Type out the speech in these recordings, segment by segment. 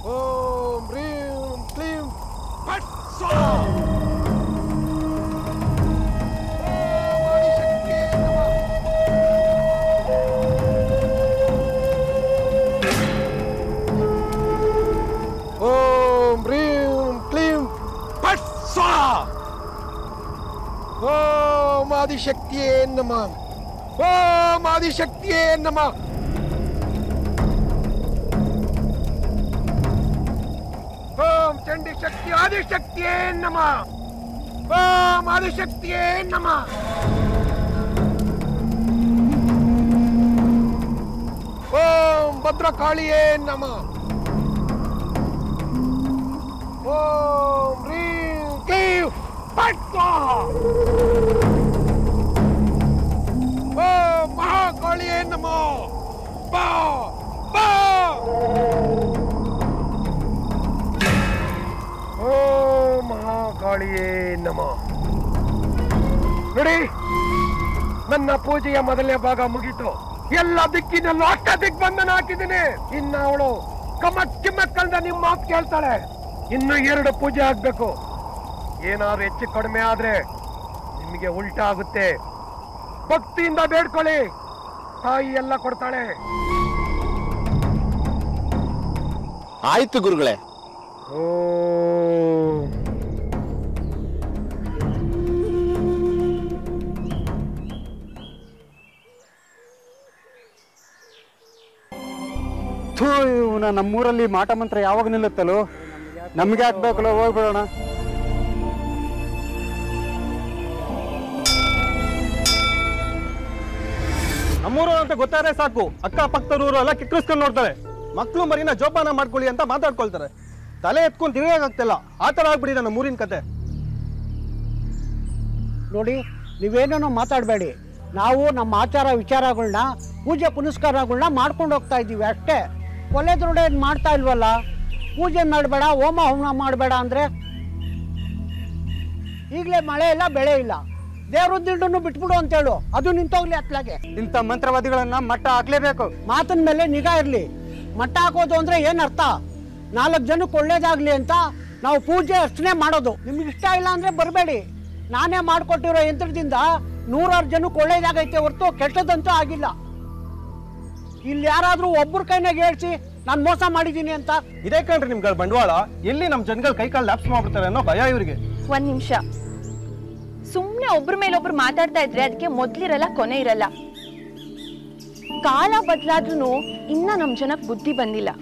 ಓಂ ಹ್ರೀಂ ಕ್ಲೀಂ ಫಟ್ ಸ್ವಾಹಾ ಓಂ ಆದಿಶಕ್ತಿಯೇ ನಮಃ ಓಂ ಹ್ರೀಂ ಕ್ಲೀಂ ಫಟ್ ಸ್ವಾಹಾ ಓಂ ಆದಿಶಕ್ತಿಯೇ ನಮಃ ಓಂ ಆದಿಶಕ್ತಿಯೇ ನಮಃ ಓಂ ಚಂಡಿ ಶಕ್ತಿ ಆದಿಶಕ್ತಿಯೇ ನಮಃ ಓಂ ಆದಿಶಕ್ತಿಯೇ ನಮಃ ಓಂ ಭದ್ರಕಾಳಿಯೇ ನಮಃ ಓಂ ಹ್ರೀಂ ಕ್ಲೀಂ ಫಟ್ ಸ್ವಾಹಾ ಓಂ ಮಹಾಕಾಳಿಯೇ ನಮಃ ಬಾ ಬಾ ಓಂ ಮಹಾಕಾಳಿಯೇ ನಮಃ ನೋಡಿ ನನ್ನ ಪೂಜೆಯ ಮೊದಲನೇ ಭಾಗ ಮುಗೀತು ಎಲ್ಲ ದಿಕ್ಕಿನಲ್ಲೂ ಅಷ್ಟ ದಿಗ್ಬಂಧನ ಹಾಕಿದ್ದೀನಿ ಇನ್ನ ಅವಳು ಕಮಕ್ ಕಿಮ್ಮಕ್ಕಂದ ನಿಮ್ಮ ಮಾತು ಕೇಳ್ತಾಳೆ ಇನ್ನು ಎರಡು ಪೂಜೆ ಆಗ್ಬೇಕು ಏನಾದ್ರು ಹೆಚ್ಚು ಕಡಿಮೆ ಆದ್ರೆ ನಿಮಗೆ ಉಲ್ಟಾ ಆಗುತ್ತೆ ಭಕ್ತಿಯಿಂದ ಬೇಡ್ಕೊಳ್ಳಿ ತಾಯಿ ಎಲ್ಲ ಕೊಡ್ತಾಳೆ ಆಯ್ತು ಗುರುಗಳೇ ಓ ಥೂ ಇವನ ನಮ್ಮೂರಲ್ಲಿ ಮಾಟ ಮಂತ್ರ ಯಾವಾಗ ನಿಲ್ಲುತ್ತಲೋ ನಮ್ಗೆ ಹಾಕ್ಬೇಕಲ್ಲ ಹೋಗ್ಬಿಡೋಣ ನಮ್ಮೂರು ಅಂತ ಗೊತ್ತಾದ್ರೆ ಸಾಕು ಅಕ್ಕ ಪಕ್ಕದೂರು ಎಲ್ಲ ಕಿಕ್ಕಿಸ್ಕೊಂಡು ನೋಡ್ತಾರೆ ಮಕ್ಕಳು ಮರಿನ ಜೋಪಾನ ಮಾಡ್ಕೊಳ್ಳಿ ಅಂತ ಮಾತಾಡ್ಕೊಳ್ತಾರೆ ತಲೆ ಎತ್ಕೊಂಡು ತಿರುಗಾಗ್ತಿಲ್ಲ ಆ ಥರ ಆಗ್ಬಿಟ್ಟಿದೆ ನಮ್ಮ ಊರಿನ ಕತೆ ನೋಡಿ ನೀವೇನೇನೋ ಮಾತಾಡಬೇಡಿ ನಾವು ನಮ್ಮ ಆಚಾರ ವಿಚಾರಗಳನ್ನ ಪೂಜೆ ಪುನಸ್ಕಾರಗಳನ್ನ ಮಾಡ್ಕೊಂಡು ಹೋಗ್ತಾ ಇದ್ದೀವಿ ಅಷ್ಟೇ ಕೊಲೆ ದೊಡ್ಡ ಮಾಡ್ತಾ ಇಲ್ವಲ್ಲ ಪೂಜೆ ಮಾಡಬೇಡ ಹೋಮ ಹೋಮ ಮಾಡಬೇಡ ಅಂದರೆ ಈಗಲೇ ಮಳೆ ಇಲ್ಲ ಬೆಳೆ ಇಲ್ಲ ದೇವ್ರ ದಿಂಡನ್ನು ಬಿಟ್ಬಿಡು ಅಂತೇಳು ಅದು ನಿಂತೋಗ್ಲಿ ಅತ್ಲಾಗೆ ಇಂಥ ಮಂತ್ರವಾದಿಗಳನ್ನ ಮಟ್ಟ ಹಾಕ್ಲೇಬೇಕು ಮಾತಿನ ಮೇಲೆ ನಿಗಾ ಇರಲಿ ಮಟ್ಟ ಹಾಕೋದು ಅಂದರೆ ಏನು ಅರ್ಥ ನಾಲ್ಕು ಜನಕ್ಕೆ ಒಳ್ಳೇದಾಗಲಿ ಅಂತ ನಾವು ಪೂಜೆ ಅರ್ಚನೆ ಮಾಡೋದು ನಿಮ್ಗೆ ಇಷ್ಟ ಇಲ್ಲ ಅಂದರೆ ಬರಬೇಡಿ ನಾನೇ ಮಾಡಿಕೊಟ್ಟಿರೋ ಯಂತ್ರದಿಂದ ನೂರಾರು ಜನಕ್ಕೆ ಒಳ್ಳೇದಾಗೈತೆ ಹೊರತು ಕೆಟ್ಟದಂತೂ ಆಗಿಲ್ಲ ಇಲ್ಲಿ ಯಾರಾದರೂ ಒಬ್ಬರ ಕೈನಾಗ ಹೇಳ್ಸಿ ನಾನು ಮೋಸ ಮಾಡಿದ್ದೀನಿ ಅಂತ ಇದೇ ಕಣ್ರಿ ನಿಮ್ಗಳ ಬಂಡವಾಳ ಎಲ್ಲಿ ನಮ್ಮ ಜನಗಳು ಕೈ ಕಾಲು ಲ್ಯಾಪ್ಸ್ ಮಾಡ್ಬಿಡ್ತಾರೆ ಅನ್ನೋ ಭಯ ಇವರಿಗೆ ಒಂದ್ ನಿಮಿಷ ಸುಮ್ನೆ ಒಬ್ರ ಮೇಲೊಬ್ರು ಮಾತಾಡ್ತಾ ಇದ್ರೆ ಅದಕ್ಕೆ ಮೊದ್ಲಿರಲ್ಲ ಕೊನೆ ಇರಲ್ಲ ಕಾಲ ಬದಲಾದ್ರೂ ಇನ್ನ ನಮ್ ಜನಕ್ ಬುದ್ಧಿ ಬಂದಿಲ್ಲ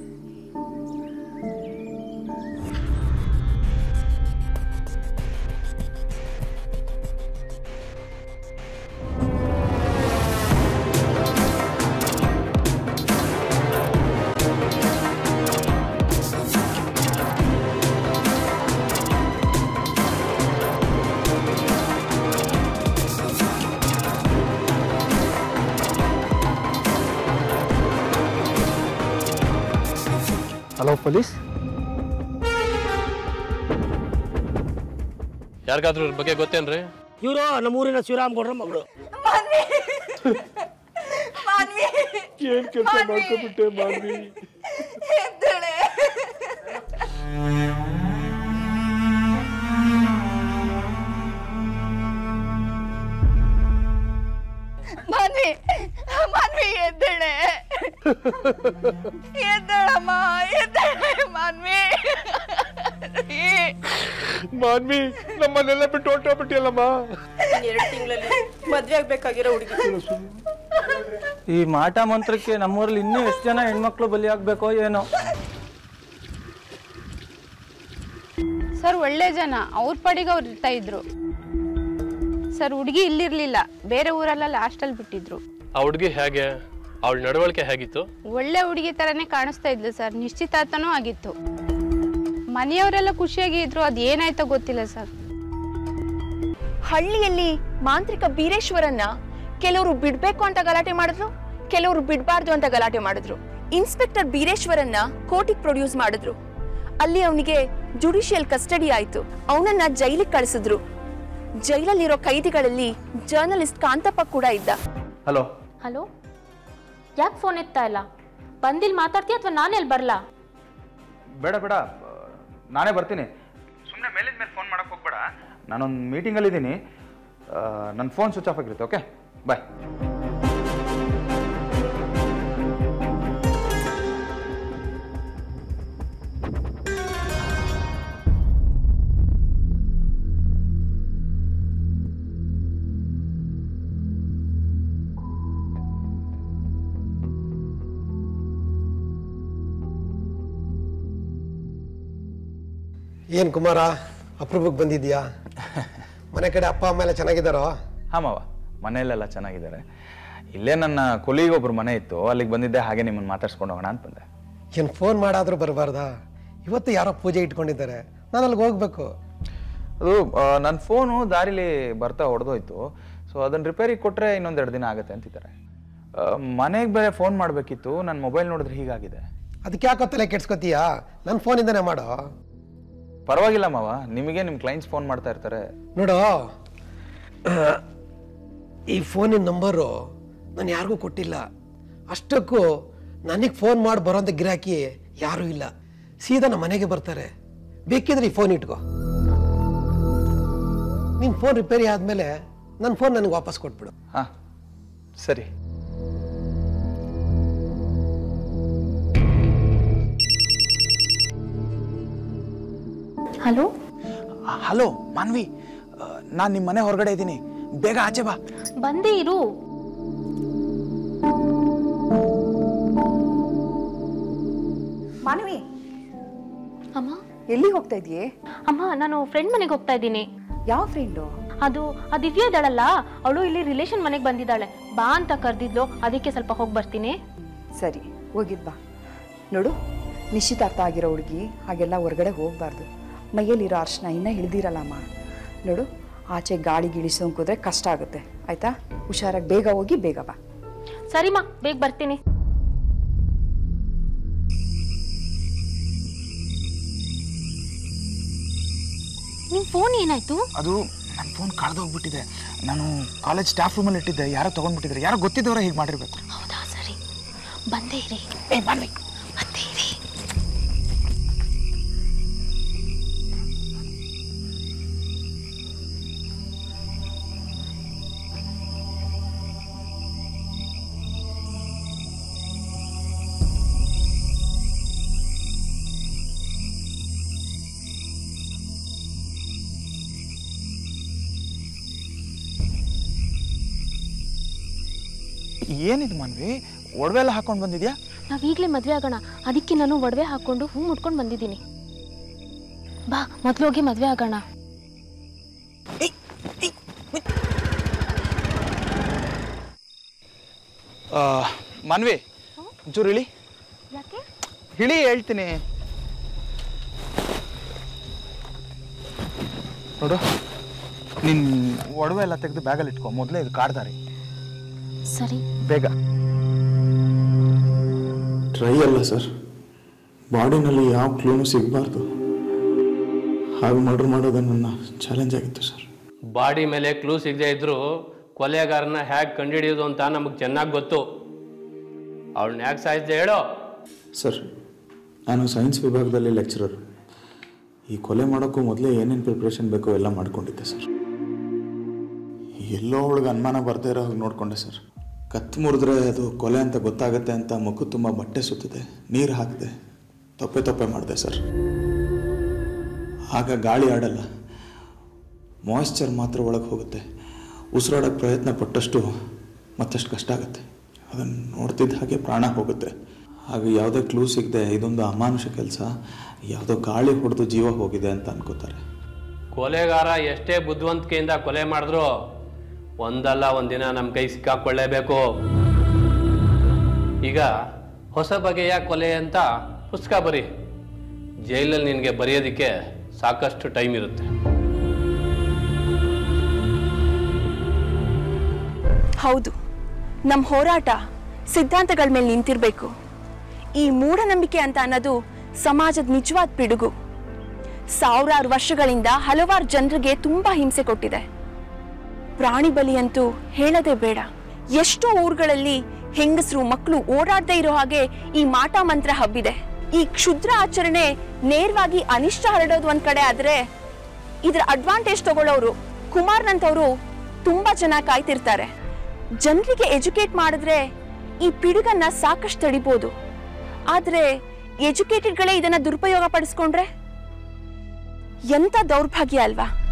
ಹಲೋ ಪೊಲೀಸ್ ಯಾರಿಗಾದ್ರೂ ಇದ್ರ ಬಗ್ಗೆ ಗೊತ್ತೇನ್ರಿ ಇವರು ನಮ್ಮೂರಿನ ಶ್ರೀರಾಮ್ ಗೌಡ್ರ ಮಗಳು ಏನ್ ಕೆಲಸ ಮಾಡ್ಕೊಂಡ್ಬಿಟ್ಟೆ ಮಾನ್ವಿ ಮಾನ್ವಿ ಮಾನ್ವಿ ಎದ್ದೇಳೆ ಎದ್ದೇಳಮ್ಮ ಎದ್ದೇಳೆ ಮಾನ್ವಿ ಮಾನ್ವಿ ನಮ್ಮನ್ನೆಲ್ಲ ಬಿಟ್ಟು ಹೊರಟೋಗ್ಬಿಟ್ಟಿಯಲ್ಲಮ್ಮ ಎರಡು ತಿಂಗಳಲ್ಲಿ ಮದ್ವೆ ಆಗ್ಬೇಕಾಗಿರೋ ಹುಡುಗಿ ಈ ಮಾಟ ಮಂತ್ರಕ್ಕೆ ನಮ್ಮೂರಲ್ಲಿ ಇನ್ನೂ ಎಷ್ಟು ಜನ ಹೆಣ್ಮಕ್ಳು ಬಲಿ ಆಗ್ಬೇಕೋ ಏನೋ ಸರ್ ಒಳ್ಳೆ ಜನ ಅವ್ರ ಪಡಿಗೆ ಅವ್ರು ಇರ್ತಾ ಇದ್ರು ಸರ್ ಹುಡುಗಿ ಇಲ್ಲಿರ್ಲಿಲ್ಲ ಬೇರೆ ಊರಲ್ಲ ಲಾಸ್ಟಲ್ಲಿ ಬಿಟ್ಟಿದ್ರು ಆ ಹುಡುಗಿ ಹೇಗೆ ಅವಳ ನಡವಳಿಕೆ ಹೇಗಿತ್ತು ಒಳ್ಳೆ ಹುಡುಗಿ ತರನೇ ಕಾಣಿಸ್ತಾ ಇದ್ಲು ಸರ್ ನಿಶ್ಚಿತಾರ್ಥನೂ ಆಗಿತ್ತು ಮನೆಯವರೆಲ್ಲ ಖುಷಿಯಾಗಿ ಇದ್ರು ಅದು ಏನಾಯ್ತೋ ಗೊತ್ತಿಲ್ಲ ಸರ್ ಹಳ್ಳಿಯಲ್ಲಿ ಮಾಂತ್ರಿಕ ಬೀರೇಶ್ವರನ್ನ ಕೆಲವರು ಬಿಡ್ಬೇಕು ಅಂತ ಗಲಾಟೆ ಮಾಡಿದ್ರು ಕೆಲವರು ಬಿಡ್ಬಾರ್ದು ಅಂತ ಗಲಾಟೆ ಮಾಡಿದ್ರು ಇನ್ಸ್ಪೆಕ್ಟರ್ ಬೀರೇಶ್ವರನ್ನ ಕೋರ್ಟಿಗೆ ಪ್ರೊಡ್ಯೂಸ್ ಮಾಡಿದ್ರು ಅಲ್ಲಿ ಅವನಿಗೆ ಜುಡಿಷಿಯಲ್ ಕಸ್ಟಡಿ ಆಯ್ತು ಅವನನ್ನ ಜೈಲಿಗೆ ಕಳಿಸಿದ್ರು ಜೈಲಲ್ಲಿರೋ ಕೈದಿಗಳಲ್ಲಿ ಜರ್ನಲಿಸ್ಟ್ ಕಾಂತಪ್ಪ ಕೂಡ ಇದ್ದ ಹಲೋ ಹಲೋ ಯಾಕೆ ಫೋನ್ ಎತ್ತಾ ಇಲ್ಲ ಬಂದಿಲ್ಲಿ ಮಾತಾಡ್ತೀಯ ಅಥವಾ ನಾನೇ ಅಲ್ಲಿ ಬರಲಾ ಬೇಡ ಬೇಡ ಆ, ನಾನೇ ಬರ್ತೀನಿ ಸುಮ್ಮನೆ ಮೇಲಿಂದ ಮೇಲೆ ಫೋನ್ ಮಾಡೋಕ್ಕೆ ಹೋಗ್ಬೇಡ ನಾನೊಂದು ಮೀಟಿಂಗಲ್ಲಿದ್ದೀನಿ ನನ್ನ ಫೋನ್ ಸ್ವಿಚ್ ಆಫ್ ಆಗಿರುತ್ತೆ ಓಕೆ ಬಾಯ್ ಏನ್ ಕುಮಾರ ಅಪರೂಪಕ್ಕೆ ಬಂದಿದ್ಯಾ ಮನೆ ಕಡೆ ಅಪ್ಪ ಅಮ್ಮ ಎಲ್ಲ ಚೆನ್ನಾಗಿದ್ದಾರೋ ಹಾಂ ಮಾವ ಮನೆಯಲ್ಲೆಲ್ಲ ಚೆನ್ನಾಗಿದ್ದಾರೆ ಇಲ್ಲೇ ನನ್ನ ಕೊಲಿಗೆ ಒಬ್ರು ಮನೆ ಇತ್ತು ಅಲ್ಲಿಗೆ ಬಂದಿದ್ದೆ ಹಾಗೆ ನಿಮ್ಮನ್ನು ಮಾತಾಡ್ಸ್ಕೊಂಡು ಹೋಗೋಣ ಅಂತ ಬಂದೆ ಏನ್ ಫೋನ್ ಮಾಡಾದ್ರೂ ಬರಬಾರ್ದಾ ಇವತ್ತು ಯಾರೋ ಪೂಜೆ ಇಟ್ಕೊಂಡಿದ್ದಾರೆ ನಾನು ಅಲ್ಲಿಗೆ ಹೋಗ್ಬೇಕು ಅದು ನನ್ನ ಫೋನು ದಾರಿಲಿ ಬರ್ತಾ ಹೊಡೆದೋಯ್ತು ಸೊ ಅದನ್ನು ರಿಪೇರಿಗೆ ಕೊಟ್ಟರೆ ಇನ್ನೊಂದೆರಡು ದಿನ ಆಗುತ್ತೆ ಅಂತಿದ್ದಾರೆ ಮನೆಗೆ ಬೇರೆ ಫೋನ್ ಮಾಡಬೇಕಿತ್ತು ನನ್ನ ಮೊಬೈಲ್ ನೋಡಿದ್ರೆ ಹೀಗಾಗಿದೆ ಅದಕ್ಕೆ ಯಾಕೋ ತಲೆ ಕೆಡ್ಸ್ಕೊತೀಯಾ ನನ್ನ ಫೋನಿಂದನೇ ಮಾಡೋ ಪರವಾಗಿಲ್ಲ ಮಾವ ನಿಮಗೆ ನಿಮ್ಮ ಕ್ಲೈಂಟ್ಸ್ ಫೋನ್ ಮಾಡ್ತಾ ಇರ್ತಾರೆ ನೋಡು ಈ ಫೋನಿನ ನಂಬರು ನಾನು ಯಾರಿಗೂ ಕೊಟ್ಟಿಲ್ಲ ಅಷ್ಟಕ್ಕೂ ನನಗೆ ಫೋನ್ ಮಾಡಿ ಬರೋಂಥ ಗಿರಾಕಿ ಯಾರೂ ಇಲ್ಲ ಸೀದಾ ನಮ್ಮ ಮನೆಗೆ ಬರ್ತಾರೆ ಬೇಕಿದ್ರೆ ಈ ಫೋನ್ ಇಟ್ಕೋ ನಿನ್ನ ಫೋನ್ ರಿಪೇರಿ ಆದಮೇಲೆ ನನ್ನ ಫೋನ್ ನನಗೆ ವಾಪಸ್ ಕೊಟ್ಬಿಡು ಹಾಂ ಸರಿ ಹಲೋ ಹಲೋ ಮಾನ್ವಿ ನಾನು ನಿಮ್ಮ ಮನೆ ಹೊರಗಡೆ ಇದ್ದೀನಿ ಬೇಗ ಆಚೆ ಬಾ ಬಂದೇ ಇರು ಮಾನವಿ ಅಮ್ಮ ಎಲ್ಲಿಗೆ ಹೋಗ್ತಾ ಇದೀಯೇ ಅಮ್ಮ ನಾನು ಫ್ರೆಂಡ್ ಮನೆಗೆ ಹೋಗ್ತಾ ಇದ್ದೀನಿ ಯಾವ ಫ್ರೆಂಡು ಅದು ಆ ದಿವ್ಯ ಇದ್ದಾಳಲ್ಲ ಅವಳು ಇಲ್ಲಿ ರಿಲೇಷನ್ ಮನೆಗೆ ಬಂದಿದ್ದಾಳೆ ಬಾ ಅಂತ ಕರೆದಿದ್ಲು ಅದಕ್ಕೆ ಸ್ವಲ್ಪ ಹೋಗಿ ಬರ್ತೀನಿ ಸರಿ ಹೋಗಿದ್ ಬಾ ನೋಡು ನಿಶ್ಚಿತಾರ್ಥ ಆಗಿರೋ ಹುಡುಗಿ ಹಾಗೆಲ್ಲ ಹೊರಗಡೆ ಹೋಗಬಾರ್ದು ಮೈಯಲ್ಲಿರೋ ಅರ್ಶನ ಇನ್ನೂ ಹಿಡ್ದಿರಲ್ಲಮ್ಮ ನೋಡು ಆಚೆ ಗಾಳಿ ಗಿಳಿ ಸೋಂಕಿದ್ರೆ ಕಷ್ಟ ಆಗುತ್ತೆ ಆಯ್ತಾ ಹುಷಾರಾಗಿ ಬೇಗ ಹೋಗಿ ಬೇಗ ಬಾ ಸರಿಮಾ ಬೇಗ ಬರ್ತೀನಿ ನಿನ್ ಫೋನ್ ಏನಾಯ್ತು ಅದು ನನ್ನ ಫೋನ್ ಕಳೆದೋಗ್ಬಿಟ್ಟಿದೆ ನಾನು ಕಾಲೇಜ್ ಸ್ಟಾಫ್ ರೂಮಲ್ಲಿ ಇಟ್ಟಿದ್ದೆ ಯಾರೋ ತೊಗೊಂಡ್ಬಿಟ್ಟಿದ್ದಾರೆ ಯಾರೋ ಗೊತ್ತಿದ್ದವರ ಹೀಗೆ ಮಾಡಿರ್ಬೇಕು ಹೌದಾ ಸರಿ ಬಂದೇ ಇರಿ ಏ ಬನ್ನಿ ಮತ್ತೆ ಇರಿ ಏನಿದು ಮಾನ್ವಿ ಒಡವೆ ಎಲ್ಲ ಹಾಕೊಂಡು ಬಂದಿದ್ಯಾ ನಾವ್ ಈಗ್ಲೇ ಮದ್ವೆ ಆಗೋಣ ಅದಕ್ಕೆ ನಾನು ಒಡವೆ ಹಾಕೊಂಡು ಹೂ ಮುಟ್ಕೊಂಡು ಬಂದಿದ್ದೀನಿ ಬಾ ಮೊದ್ಲು ಹೋಗಿ ಮದ್ವೆ ಆಗೋಣ ಆ, ಮಾನ್ವಿ ಒಂಚೂರು ಇಳಿ ಯಾಕೆ ಇಳಿ ಹೇಳ್ತೀನಿ ನೋಡು ನಿನ್ ಒಡವೆ ಎಲ್ಲ ತೆಗೆದು ಬ್ಯಾಗಲ್ಲಿ ಇಟ್ಕೊ ಮೊದಲೇ ಇದು ಕಾಡ್ದಾರಿ ಸರಿ ಬೇಗ ಟ್ರೈ ಅಲ್ಲ ಸರ್ ಬಾಡಿನಲ್ಲಿ ಯಾವ ಕ್ಲೂನು ಸಿಗಬಾರ್ದು ಹಾಗೆ ಮರ್ಡರ್ ಮಾಡೋದು ನನ್ನ ಚಾಲೆಂಜ್ ಆಗಿತ್ತು ಸರ್ ಬಾಡಿ ಮೇಲೆ ಕ್ಲೂ ಸಿಗದೆ ಇದ್ರು ಕೊಲೆಗಾರನ ಹೇಗೆ ಕಂಡುಹಿಡಿಯೋದು ಅಂತ ನಮಗೆ ಚೆನ್ನಾಗಿ ಗೊತ್ತು ಅವಳನ್ನ ಯಾಕೆ ಸಾಯಿಸಿದೆ ಹೇಳೋ ಸರ್ ನಾನು ಸೈನ್ಸ್ ವಿಭಾಗದಲ್ಲಿ ಲೆಕ್ಚರರ್ ಈ ಕೊಲೆ ಮಾಡೋಕ್ಕೂ ಮೊದಲೇ ಏನೇನು ಪ್ರಿಪ್ರೇಷನ್ ಬೇಕೋ ಎಲ್ಲ ಮಾಡ್ಕೊಂಡಿದ್ದೆ ಸರ್ ಎಲ್ಲೋ ಅವಳಿಗೆ ಅನುಮಾನ ಬರ್ದೇ ಇರೋ ಹಾಗೆ ನೋಡಿಕೊಂಡೆ ಸರ್ ಕತ್ತು ಮುರಿದ್ರೆ ಅದು ಕೊಲೆ ಅಂತ ಗೊತ್ತಾಗುತ್ತೆ ಅಂತ ಮುಖ ತುಂಬ ಬಟ್ಟೆ ಸುತ್ತಿದೆ ನೀರು ಹಾಕಿದೆ ತೊಪ್ಪೆ ತೊಪ್ಪೆ ಮಾಡಿದೆ ಸರ್ ಆಗ ಗಾಳಿ ಆಡಲ್ಲ ಮಾಯ್ಶ್ಚರ್ ಮಾತ್ರ ಒಳಗೆ ಹೋಗುತ್ತೆ ಉಸಿರಾಡೋಕ್ಕೆ ಪ್ರಯತ್ನ ಪಟ್ಟಷ್ಟು ಮತ್ತಷ್ಟು ಕಷ್ಟ ಆಗುತ್ತೆ ಅದನ್ನು ನೋಡ್ತಿದ್ದ ಹಾಗೆ ಪ್ರಾಣ ಹೋಗುತ್ತೆ ಹಾಗೆ ಯಾವುದೇ ಕ್ಲೂ ಸಿಗದೆ ಇದೊಂದು ಅಮಾನುಷ ಕೆಲಸ ಯಾವುದೋ ಗಾಳಿ ಹೊಡೆದು ಜೀವ ಹೋಗಿದೆ ಅಂತ ಅನ್ಕೋತಾರೆ ಕೊಲೆಗಾರ ಎಷ್ಟೇ ಬುದ್ಧಿವಂತಿಕೆಯಿಂದ ಕೊಲೆ ಮಾಡಿದ್ರು ಒಂದಲ್ಲ ಒಂದಿನ ನಮ್ಮ ಕೈ ಸಿಕ್ಕಾಕೊಳ್ಳೇಬೇಕು ಈಗ ಹೊಸ ಬಗೆಯ ಕೊಲೆ ಅಂತ ಪುಸ್ತಕ ಬರಿ ಜೈಲಲ್ಲಿ ನಿನಗೆ ಬರೆಯೋದಕ್ಕೆ ಸಾಕಷ್ಟು ಟೈಮ್ ಇರುತ್ತೆ ಹೌದು ನಮ್ಮ ಹೋರಾಟ ಸಿದ್ಧಾಂತಗಳ ಮೇಲೆ ನಿಂತಿರಬೇಕು ಈ ಮೂಢನಂಬಿಕೆ ಅಂತ ಅನ್ನೋದು ಸಮಾಜದ ನಿಜವಾದ ಪಿಡುಗು ಸಾವಿರಾರು ವರ್ಷಗಳಿಂದ ಹಲವಾರು ಜನರಿಗೆ ತುಂಬಾ ಹಿಂಸೆ ಕೊಟ್ಟಿದೆ ಪ್ರಾಣಿ ಬಲಿ ಅಂತೂ ಹೇಳದೆ ಬೇಡ ಎಷ್ಟೋ ಊರುಗಳಲ್ಲಿ ಹೆಂಗಸರು ಮಕ್ಕಳು ಓಡಾಡದೇ ಇರೋ ಹಾಗೆ ಈ ಮಾಟ ಮಂತ್ರ ಹಬ್ಬಿದೆ ಈ ಕ್ಷುದ್ರ ಆಚರಣೆ ನೇರವಾಗಿ ಅನಿಷ್ಟ ಹರಡೋದು ಒಂದ್ ಕಡೆ ಆದ್ರೆ ಇದ್ರ ಅಡ್ವಾಂಟೇಜ್ ತಗೊಳ್ಳೋರು ಕುಮಾರ್ನಂತವ್ರು ತುಂಬಾ ಚೆನ್ನಾಗಿ ಕಾಯ್ತಿರ್ತಾರೆ ಜನರಿಗೆ ಎಜುಕೇಟ್ ಮಾಡಿದ್ರೆ ಈ ಪಿಡುಗನ್ನ ಸಾಕಷ್ಟು ತಡಿಬೋದು ಆದ್ರೆ ಎಜುಕೇಟೆಡ್ಗಳೇ ಇದನ್ನ ದುರುಪಯೋಗ ಪಡಿಸ್ಕೊಂಡ್ರೆ ಎಂತ ದೌರ್ಭಾಗ್ಯ ಅಲ್ವಾ